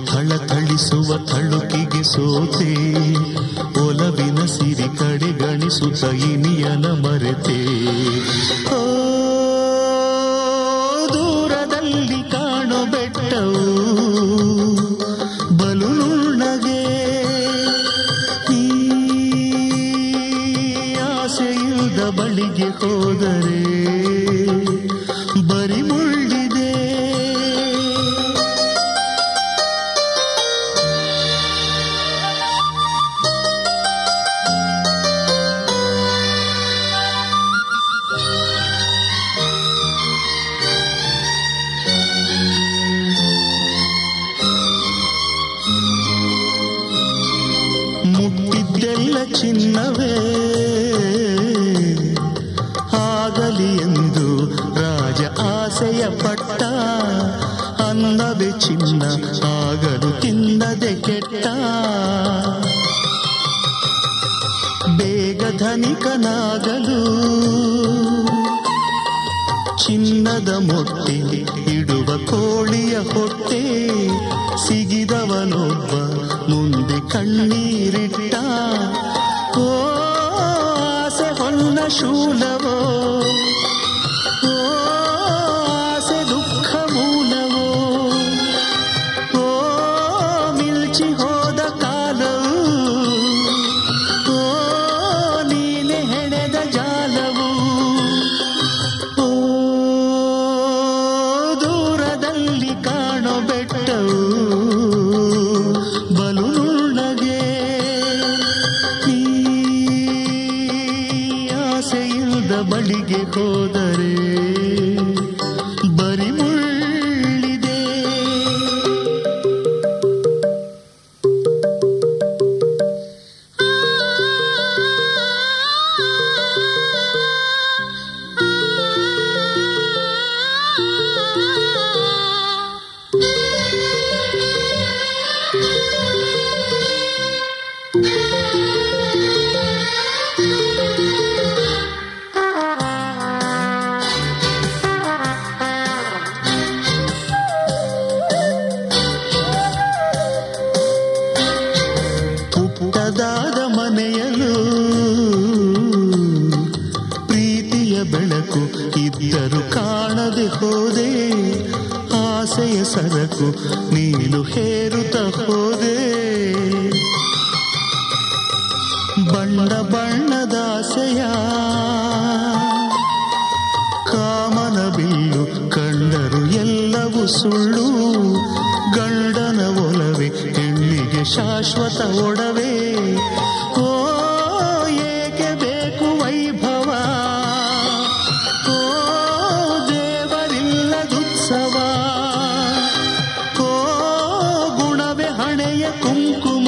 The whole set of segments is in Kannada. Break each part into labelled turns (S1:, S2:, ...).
S1: ಥಳಥಳಿಸುವ ಥಳುಕಿಗೆ ಸೋತೆ ಒಲವಿನ ಸಿರಿ ಕಡೆ ಗಣಿಸುತ್ತ ಇನಿಯನ ಮರೆತೆ ಓ ದೂರದಲ್ಲಿ ಕಾಣೋ ಬೆಟ್ಟವು ಬಲು ನುಣ್ಣಗೆ ಈ ಆಸೆಯಿಲ್ಲದ ಬಳಿಗೆ ಹೋದರೆ ಬರಿ ಮುಳ್ಳಿದೆ ಮುಟ್ಟಿದ್ದೆಲ್ಲ ಚಿನ್ನವೇ ಆಗಲಿ ಎಂದು ರಾಜ ಆಸೆಯ ಪಟ್ಟ ಅನ್ನವೇ ಚಿನ್ನ ಆಗಲು ತಿನ್ನದೆ ಕೆಟ್ಟ ಬೇಗ ಧನಿಕನಾಗಲು ಚಿನ್ನದ ಮೊಟ್ಟೆ ಇಡುವ ಕೋಳಿಯ ಹೊಟ್ಟೆ ಸಿಗಿದವನೊಬ್ಬ ಮುಂದೆ ಕಣ್ಣೀರಿಟ್ಟ ಓ ಆಸೆ ಹೊನ್ನ ಶೂಲವೋ ಓ ಆಸೆ ದುಃಖ ಮೂಲವೋ ಓ ಮಿಲ್ಚಿ ಹೋದ ಕಾಲವು ಓ ನೀನೆ ಹೆಣೆದ ಜಾಲವು ಓ ದೂರದಲ್ಲಿ ಕಾಣೋ ಬೆಟ್ಟವು ಬಲು ನುಣ್ಣಗೆ ಈ ಆಸೆಯಿಲ್ಲದ ಬಳಿಗೆ ಹೋದರೆ ಬರಿ ಮುಳ್ಳಿದೆ ಪುಟ್ಟದಾದ ಮನೆಯಲು ಪ್ರೀತಿಯ ಬೆಳಕು ಇದ್ದರು ಕಾಣದೆ ಹೋದೆ ಆಸೆಯ ಸರಕು ನೀನು ಹೇರುತ್ತ ಹೋದೆ ಬಣ್ಣ ಬಣ್ಣದ ಆಸೆಯ ಕಾಮನ ಬಿಲ್ಲು ಕಂಡರು ಎಲ್ಲವೂ ಸುಳ್ಳು ಗಂಡನ ಒಲವೆ ಹೆಣ್ಣಿಗೆ ಶಾಶ್ವತ ಒಡವೆ ಓ ಏಕೆ ಬೇಕು ವೈಭವ ಓ ದೇವರಿಲ್ಲದುತ್ಸವ ಓ ಗುಣವೇ ಹಣೆಯ ಕುಂಕುಮ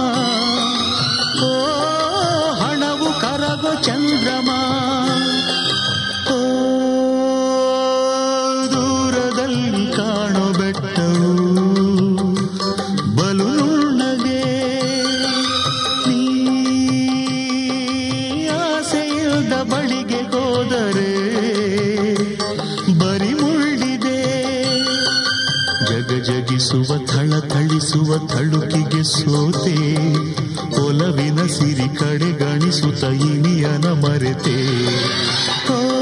S1: ಓ ಹಣವು ಕರಗೋ ಚಂದ್ರಮ ಓ ದೂರದಲ್ಲಿ ಕಾಣೋ ಬೆಟ್ಟವು ಬಲು ನುಣ್ಣಗೆ ನೀ ಆಸೆಯಿಲ್ಲದ ಬಳಿಗೆ ಹೋದರೆ ಬರಿ ಮುಳ್ಳಿದೆ ಜಗ ಜಗಿಸುವ ಥಳ ಥಳಿಸುವ ಥಳುಕಿಗೆ ಸೋತೆ ಒಲವಿನ ಸಿರಿ ಕಡೆ ಗಣಿಸುತ್ತ ಇನಿಯನ ಮರೆತೆ ಓ